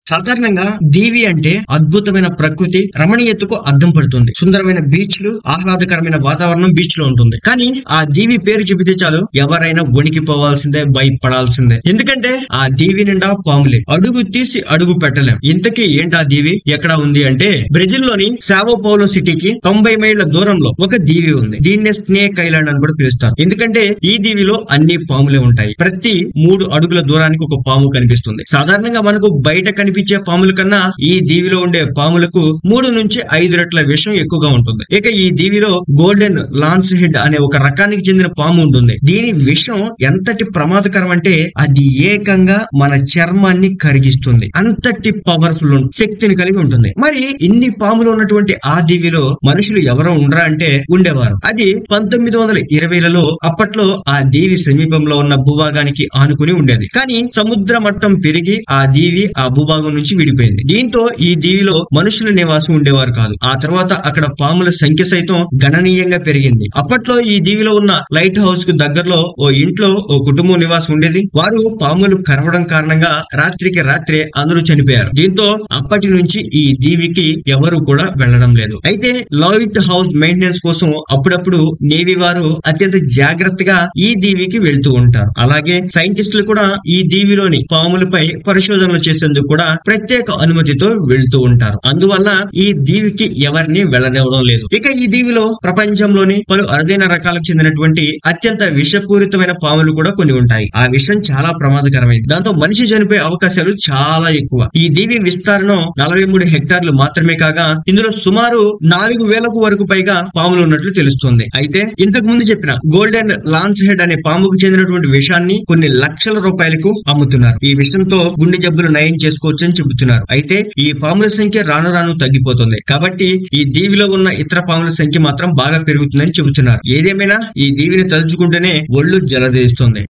సాధారణంగా దీవి అంటే అద్భుతమైన ప్రకృతి రమణీయతకు అద్దం పడుతుంది సుందరమైన బీచ్లు ఆహ్లాదకరమైన వాతావరణం బీచ్ లో ఉంటుంది కానీ ఆ దీవి పేరు చెబితే చాలు ఎవరైనా వణికిపోవాల్సిందే భయపడాల్సిందే ఎందుకంటే ఆ దీవి నిండా పాములే అడుగు తీసి అడుగు పెట్టలేం ఇంతకీ ఏంటి ఆ దీవి ఎక్కడ ఉంది అంటే బ్రెజిల్ లోని సావో పౌలో సిటీకి తొంభై మైళ్ళ దూరంలో ఒక దీవి ఉంది దీన్నే స్నేక్ ఐలాండ్ అని కూడా పిలుస్తారు ఎందుకంటే ఈ దీవిలో అన్ని పాములే ఉంటాయి ప్రతి మూడు అడుగుల దూరానికి ఒక పాము కనిపిస్తుంది సాధారణంగా మనకు బయట కనిపించే పాముల కన్నా ఈ దీవిలో ఉండే పాములకు మూడు నుంచి ఐదు రెట్ల విషం ఎక్కువగా ఉంటుంది ఇక ఈ దీవిలో గోల్డెన్ లాన్స్ హెడ్ అనే ఒక రకానికి చెందిన పాము ఉంటుంది దీని విషం ఎంతటి ప్రమాదకరం అంటే అది ఏకంగా మన చర్మాన్ని కరిగిస్తుంది అంతటి పవర్ఫుల్ శక్తిని కలిగి ఉంటుంది మరి ఇన్ని పాములు ఉన్నటువంటి ఆ దీవిలో మనుషులు ఎవరో ఉండరా అంటే ఉండేవారు అది పంతొమ్మిది వందల ఇరవైలలో అప్పట్లో ఆ దీవి సమీపంలో ఉన్న భూభాగానికి ఆనుకుని ఉండేది కానీ సముద్ర మట్టం పెరిగి ఆ దీవి ఆ భూభాగం నుంచి విడిపోయింది దీంతో ఈ దీవిలో మనుషుల నివాసం ఉండేవారు కాదు ఆ తర్వాత అక్కడ పాముల సంఖ్య సైతం గణనీయంగా పెరిగింది అప్పట్లో ఈ దీవిలో ఉన్న లైట్ హౌస్ కు దగ్గరలో ఓ ఇంట్లో ఓ కుటుంబం నివాసం ఉండేది వారు పాములు కరవడం కారణంగా రాత్రికి రాత్రే అందరూ చనిపోయారు దీంతో అప్పటి నుంచి ఈ దీవికి ఎవరు కూడా వెళ్లడం లేదు అయితే లైట్ హౌస్ మెయింటెనెన్స్ కోసం అప్పుడప్పుడు నేవీ వారు అత్యంత జాగ్రత్తగా ఈ దీవికి వెళ్తూ ఉంటారు అలాగే సైంటిస్టులు కూడా ఈ దీవిలోని పాములపై పరిశోధనలు చేసేందుకు కూడా ప్రత్యేక అనుమతితో వెళ్తూ ఉంటారు అందువల్ల ఈ దీవికి ఎవరిని వెళ్ళనివ్వడం లేదు ఇక ఈ దీవిలో ప్రపంచంలోని పలు అరుదైన రకాలకు చెందినటువంటి అత్యంత విషపూరితమైన పాములు కూడా కొన్ని ఉంటాయి ఆ విషయం చాలా ప్రమాదకరమైంది దాంతో మనిషి చనిపోయే అవకాశాలు చాలా ఎక్కువ ఈ దీవి విస్తారణం నలభై మూడు హెక్టార్లు మాత్రమే కాగా ఇందులో సుమారు నాలుగు వేలకు వరకు పైగా పాములు ఉన్నట్లు తెలుస్తుంది అయితే ఇంతకు ముందు చెప్పిన గోల్డెన్ లాన్స్ హెడ్ అనే పాముకు చెందినటువంటి విషాన్ని కొన్ని లక్షల రూపాయలకు అమ్ముతున్నారు ఈ విషయంతో గుండె జబ్బులు నయం చేసుకోవచ్చు అని చెబుతున్నారు అయితే ఈ పాముల సంఖ్య రాను రాను తగ్గిపోతుంది కాబట్టి ఈ దీవిలో ఉన్న ఇతర పాముల సంఖ్య మాత్రం బాగా పెరుగుతుందని చెబుతున్నారు ఏదేమైనా ఈ దీవిని తలుచుకుంటేనే ఒళ్ళు జలదేస్తుంది